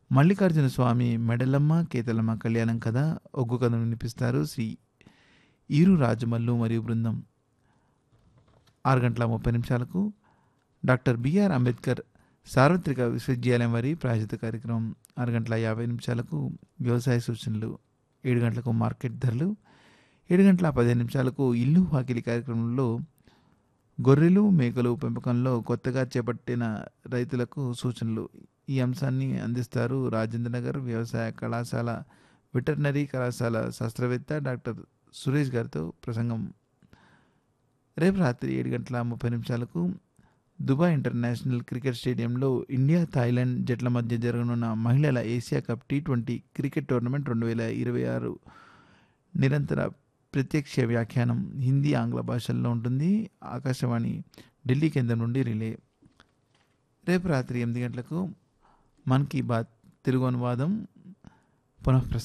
మల్లికార్జున స్వామి మెడలమ్మ కేతలమ్మ కళ్యాణం కథ ఒగ్గు కథను వినిపిస్తారు శ్రీ ఈరు రాజమల్లు మరియు బృందం ఆరు గంటల ముప్పై నిమిషాలకు డాక్టర్ బిఆర్ అంబేద్కర్ సార్వత్రిక విశ్వవిద్యాలయం వారి ప్రాయోజిత కార్యక్రమం ఆరు గంటల యాభై నిమిషాలకు వ్యవసాయ సూచనలు ఏడు గంటలకు మార్కెట్ ధరలు ఏడు గంటల పదిహేను నిమిషాలకు ఇల్లు వాకిలి కార్యక్రమంలో గొర్రెలు మేకలు పెంపకంలో కొత్తగా చేపట్టిన రైతులకు సూచనలు ఈ అంశాన్ని అందిస్తారు రాజేంద్రనగర్ వ్యవసాయ కళాశాల వెటర్నరీ కళాశాల శాస్త్రవేత్త డాక్టర్ సురేష్ గారితో ప్రసంగం రేపు రాత్రి ఏడు గంటల ముప్పై నిమిషాలకు దుబాయ్ ఇంటర్నేషనల్ క్రికెట్ స్టేడియంలో ఇండియా థాయిలాండ్ జట్ల మధ్య జరగనున్న మహిళల Asia cup T twenty cricket tournament రెండు వేల ఇరవై ఆరు నిరంతర ప్రత్యక్ష వ్యాఖ్యానం హిందీ ఆంగ్ల భాషల్లో ఉంటుంది ఆకాశవాణి ఢిల్లీ కేంద్రం నుండి రిలే రేపు రాత్రి ఎనిమిది గంటలకు మన్ కీ బాత్ తెలుగు అనువాదం పునఃప్రసారం